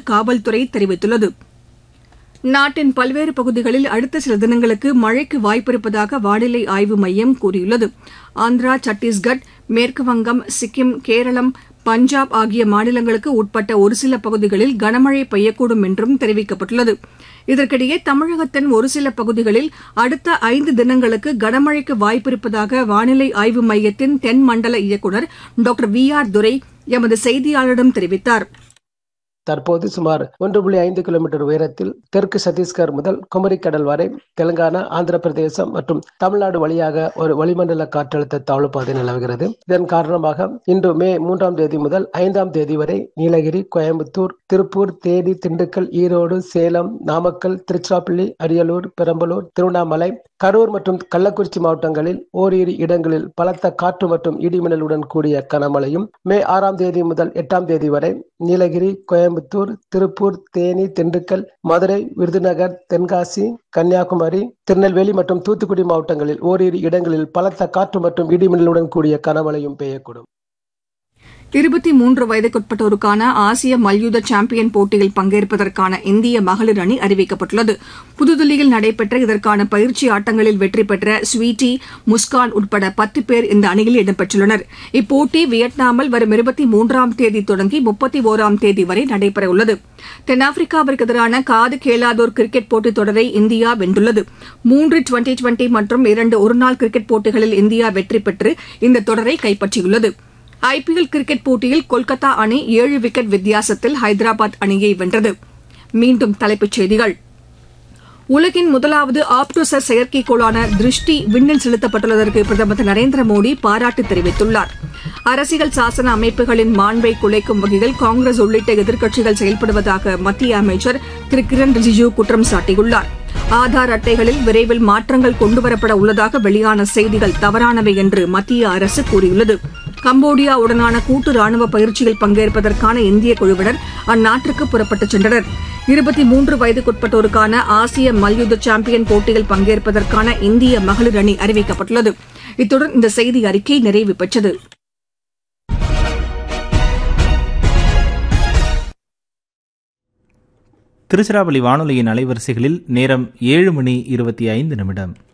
காவல்துறை தெரிவித்துள்ளது நாட்டின் பல்வேறு பகுதிகளில் அடுத்த சில தினங்களுக்கு மழைக்கு வாய்ப்பிருப்பதாக வானிலை ஆய்வு மையம் கூறியுள்ளது ஆந்திரா சத்தீஸ்கட் மேற்குவங்கம் சிக்கிம் கேரளம் பஞ்சாப் ஆகிய மாநிலங்களுக்கு உட்பட்ட ஒரு சில பகுதிகளில் கனமழை பெய்யக்கூடும் என்றும் தெரிவிக்கப்பட்டுள்ளது இதற்கிடையே தமிழகத்தின் ஒரு சில பகுதிகளில் அடுத்த ஐந்து தினங்களுக்கு கனமழைக்கு வாய்ப்பிருப்பதாக வானிலை ஆய்வு மையத்தின் தென் மண்டல இயக்குநர் டாக்டர் வி ஆர் துரை எமது செய்தியாளரிடம் தெரிவித்தார் தற்போது சுமார் ஒன்று புள்ளி ஐந்து கிலோமீட்டர் உயரத்தில் தெற்கு சத்தீஸ்கர் முதல் குமரிக்கடல் வரை தெலுங்கானா ஆந்திர பிரதேசம் மற்றும் தமிழ்நாடு வழியாக ஒரு வளிமண்டல காற்றழுத்த தாழ்வு பாதை நிலவுகிறது இதன் காரணமாக இன்று மே மூன்றாம் தேதி முதல் ஐந்தாம் தேதி வரை நீலகிரி கோயம்புத்தூர் திருப்பூர் தேனி திண்டுக்கல் ஈரோடு சேலம் நாமக்கல் திருச்சிராப்பள்ளி அரியலூர் பெரம்பலூர் திருவண்ணாமலை கரூர் மற்றும் கள்ளக்குறிச்சி மாவட்டங்களில் ஓரிரு இடங்களில் பலத்த காற்று மற்றும் இடிமின்னலுடன் கூடிய கனமழையும் மே ஆறாம் தேதி முதல் எட்டாம் தேதி வரை நீலகிரி கோயம்புத்தூர் திருப்பூர் தேனி திண்டுக்கல் மதுரை விருதுநகர் தென்காசி கன்னியாகுமரி திருநெல்வேலி மற்றும் தூத்துக்குடி மாவட்டங்களில் ஓரிரு இடங்களில் பலத்த காற்று மற்றும் இடிமின்னலுடன் கூடிய கனமழையும் பெய்யக்கூடும் இருபத்தி மூன்று வயதுக்குட்பட்டோருக்கான ஆசிய மல்யுத்த சாம்பியன் போட்டியில் பங்கேற்பதற்கான இந்திய மகளிர் அணி அறிவிக்கப்பட்டுள்ளது புதுதில்லியில் நடைபெற்ற இதற்கான பயிற்சி ஆட்டங்களில் வெற்றி பெற்ற ஸ்வீட்டி முஸ்கான் உட்பட பத்து பேர் இந்த அணியில் இடம்பெற்றுள்ளனர் இப்போட்டி வியட்நாமில் வரும் இருபத்தி மூன்றாம் தேதி தொடங்கி முப்பத்தி ஒராம் தேதி வரை நடைபெறவுள்ளது தென்னாப்பிரிக்காவிற்கு எதிரான காது கேளாதோர் கிரிக்கெட் போட்டித் தொடரை இந்தியா வென்றுள்ளது மூன்று டுவெண்டி டுவெண்டி மற்றும் இரண்டு ஒருநாள் கிரிக்கெட் போட்டிகளில் இந்தியா வெற்றி பெற்று இந்த தொடரை கைப்பற்றியுள்ளது ஐபிஎல் கிரிக்கெட் போட்டியில் கொல்கத்தா அணி ஏழு விக்கெட் வித்தியாசத்தில் ஹைதராபாத் அணியை வென்றது மீண்டும் தலைப்புச் செய்திகள் உலகின் முதலாவது ஆப்டோசர் செயற்கைக்கோளான திருஷ்டி விண்ணில் செலுத்தப்பட்டுள்ளதற்கு பிரதமர் திரு நரேந்திர மோடி பாராட்டு தெரிவித்துள்ளார் அரசியல் சாசன அமைப்புகளின் மாண்பை குலைக்கும் வகையில் காங்கிரஸ் உள்ளிட்ட எதிர்க்கட்சிகள் செயல்படுவதாக மத்திய அமைச்சர் திரு கிரண் ரிஜிஜூ குற்றம் சாட்டியுள்ளார் ஆதார் அட்டைகளில் விரைவில் மாற்றங்கள் கொண்டுவரப்பட உள்ளதாக வெளியான செய்திகள் தவறானவை என்று மத்திய அரசு கூறியுள்ளது கம்போடியாவுடனான கூட்டு ராணுவ பயிற்சியில் பங்கேற்பதற்கான இந்திய குழுவினர் அந்நாட்டிற்கு புறப்பட்டுச் சென்றனர் இருபத்தி மூன்று வயதுக்குட்பட்டோருக்கான ஆசிய மல்யுத்த சாம்பியன் போட்டியில் பங்கேற்பதற்கான இந்திய மகளிர் அணி அறிவிக்கப்பட்டுள்ளது இத்துடன் இந்த செய்தி அறிக்கை நிறைவு பெற்றது திருச்சிராப்பள்ளி வானொலியின் அலைவரிசைகளில் நேரம் ஏழு மணி இருபத்தி ஐந்து நிமிடம்